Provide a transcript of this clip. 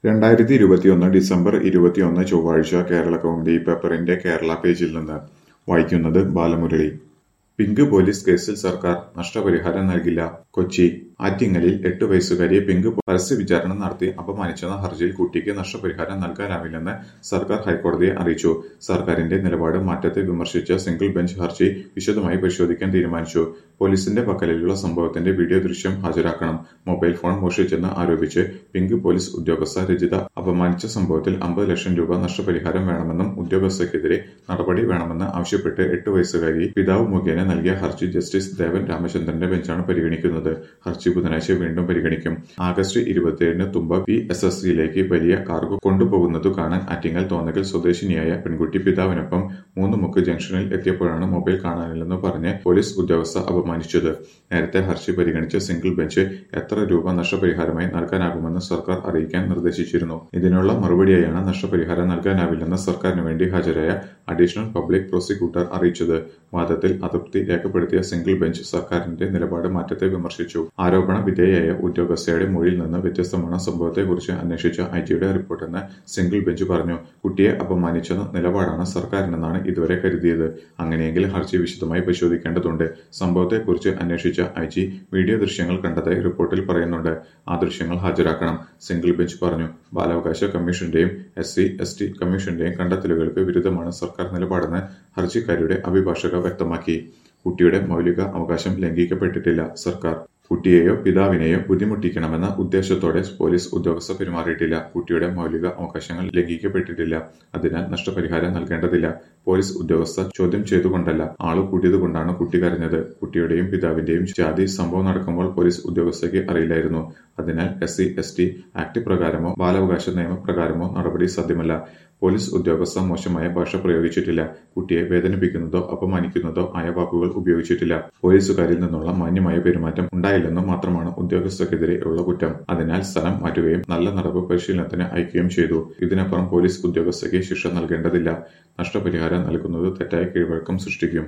രണ്ടായിരത്തി ഇരുപത്തിയൊന്ന് ഡിസംബർ ഇരുപത്തിയൊന്ന് ചൊവ്വാഴ്ച കേരള കൗമുദി പേപ്പറിന്റെ കേരള പേജിൽ നിന്ന് വായിക്കുന്നത് ബാലമുരളി പിങ്ക് പോലീസ് കേസിൽ സർക്കാർ നഷ്ടപരിഹാരം നൽകില്ല കൊച്ചി ആറ്റിങ്ങലിൽ എട്ട് വയസ്സുകാരിയെ പിങ്ക് പരസ്യ വിചാരണ നടത്തി അപമാനിച്ചെന്ന ഹർജിയിൽ കുട്ടിക്ക് നഷ്ടപരിഹാരം നൽകാനാവില്ലെന്ന് സർക്കാർ ഹൈക്കോടതിയെ അറിയിച്ചു സർക്കാരിന്റെ നിലപാട് മാറ്റത്തെ വിമർശിച്ച സിംഗിൾ ബെഞ്ച് ഹർജി വിശദമായി പരിശോധിക്കാൻ തീരുമാനിച്ചു പോലീസിന്റെ പക്കലിലുള്ള സംഭവത്തിന്റെ വീഡിയോ ദൃശ്യം ഹാജരാക്കണം മൊബൈൽ ഫോൺ മോഷ്ടിച്ചെന്ന് ആരോപിച്ച് പിങ്ക് പോലീസ് ഉദ്യോഗസ്ഥ രജിത അപമാനിച്ച സംഭവത്തിൽ അമ്പത് ലക്ഷം രൂപ നഷ്ടപരിഹാരം വേണമെന്നും ഉദ്യോഗസ്ഥയ്ക്കെതിരെ നടപടി വേണമെന്ന് ആവശ്യപ്പെട്ട് എട്ട് വയസ്സുകാരി പിതാവ് മുഖേന നൽകിയ ഹർജി ജസ്റ്റിസ് ദേവൻ രാമചന്ദ്രന്റെ ബെഞ്ചാണ് പരിഗണിക്കുന്നത് ഹർജി ബുധനാഴ്ച വീണ്ടും പരിഗണിക്കും ആഗസ്റ്റ് ഇരുപത്തിയേഴിന് തുമ്പ പി എസ് എസ് സിയിലേക്ക് വലിയ കാർഗോ കൊണ്ടുപോകുന്നതു കാണാൻ ആറ്റിങ്ങൽ തോന്നകൽ സ്വദേശിനിയായ പെൺകുട്ടി പിതാവിനൊപ്പം മൂന്നുമുക്ക് ജംഗ്ഷനിൽ എത്തിയപ്പോഴാണ് മൊബൈൽ കാണാനില്ലെന്ന് പറഞ്ഞ് പോലീസ് ഉദ്യോഗസ്ഥ അപമാനിച്ചത് നേരത്തെ ഹർജി പരിഗണിച്ച സിംഗിൾ ബെഞ്ച് എത്ര രൂപ നഷ്ടപരിഹാരമായി നൽകാനാകുമെന്ന് സർക്കാർ അറിയിക്കാൻ നിർദ്ദേശിച്ചിരുന്നു ഇതിനുള്ള മറുപടിയായാണ് നഷ്ടപരിഹാരം നൽകാനാവില്ലെന്ന് സർക്കാരിന് വേണ്ടി ഹാജരായ അഡീഷണൽ പബ്ലിക് പ്രോസിക്യൂട്ടർ അറിയിച്ചത് വാദത്തിൽ അതൃപ്തി രേഖപ്പെടുത്തിയ സിംഗിൾ ബെഞ്ച് സർക്കാരിന്റെ നിലപാട് മാറ്റത്തെ വിമർശിച്ചു ആരോപണ വിധേയയായ ഉദ്യോഗസ്ഥയുടെ മൊഴിയിൽ നിന്ന് വ്യത്യസ്തമാണ് സംഭവത്തെക്കുറിച്ച് അന്വേഷിച്ച ഐജിയുടെ റിപ്പോർട്ടെന്ന് സിംഗിൾ ബെഞ്ച് പറഞ്ഞു കുട്ടിയെ അപമാനിച്ചെന്ന നിലപാടാണ് സർക്കാരിനെന്നാണ് ഇതുവരെ കരുതിയത് അങ്ങനെയെങ്കിൽ ഹർജി വിശദമായി പരിശോധിക്കേണ്ടതുണ്ട് സംഭവത്തെക്കുറിച്ച് അന്വേഷിച്ച ഐജി വീഡിയോ ദൃശ്യങ്ങൾ കണ്ടതായി റിപ്പോർട്ടിൽ പറയുന്നുണ്ട് ആ ദൃശ്യങ്ങൾ ഹാജരാക്കണം സിംഗിൾ ബെഞ്ച് പറഞ്ഞു ബാലാവകാശ കമ്മീഷന്റെയും എസ് സി എസ് ടി കമ്മീഷന്റെയും കണ്ടെത്തലുകൾക്ക് വിരുദ്ധമാണ് സർക്കാർ നിലപാടെന്ന് ഹർജിക്കാരിയുടെ അഭിഭാഷക വ്യക്തമാക്കി കുട്ടിയുടെ മൗലിക അവകാശം ലംഘിക്കപ്പെട്ടിട്ടില്ല സർക്കാർ കുട്ടിയെയോ പിതാവിനെയോ ബുദ്ധിമുട്ടിക്കണമെന്ന ഉദ്ദേശത്തോടെ പോലീസ് ഉദ്യോഗസ്ഥർ പെരുമാറിയിട്ടില്ല കുട്ടിയുടെ മൗലിക അവകാശങ്ങൾ ലംഘിക്കപ്പെട്ടിട്ടില്ല അതിനാൽ നഷ്ടപരിഹാരം നൽകേണ്ടതില്ല പോലീസ് ഉദ്യോഗസ്ഥർ ചോദ്യം ചെയ്തുകൊണ്ടല്ല ആള് കൂട്ടിയതുകൊണ്ടാണ് കുട്ടി കരഞ്ഞത് കുട്ടിയുടെയും പിതാവിന്റെയും ജാതി സംഭവം നടക്കുമ്പോൾ പോലീസ് ഉദ്യോഗസ്ഥയ്ക്ക് അറിയില്ലായിരുന്നു അതിനാൽ S C S T act പ്രകാരമോ ബാലാവകാശ നിയമപ്രകാരമോ നടപടി സാധ്യമല്ല പോലീസ് ഉദ്യോഗസ്ഥർ മോശമായ ഭാഷ പ്രയോഗിച്ചിട്ടില്ല കുട്ടിയെ വേദനിപ്പിക്കുന്നതോ അപമാനിക്കുന്നതോ ആയ വാക്കുകൾ ഉപയോഗിച്ചിട്ടില്ല പോലീസുകാരിൽ നിന്നുള്ള മാന്യമായ പെരുമാറ്റം ഉണ്ടായില്ലെന്ന് മാത്രമാണ് ഉദ്യോഗസ്ഥർക്കെതിരെ ഉള്ള കുറ്റം അതിനാൽ സ്ഥലം മാറ്റുകയും നല്ല നടപ്പ് പരിശീലനത്തിന് അയക്കുകയും ചെയ്തു ഇതിനപ്പുറം പോലീസ് ഉദ്യോഗസ്ഥയ്ക്ക് ശിക്ഷ നൽകേണ്ടതില്ല നഷ്ടപരിഹാരം നൽകുന്നത് തെറ്റായ കീഴ്വഴക്കം സൃഷ്ടിക്കും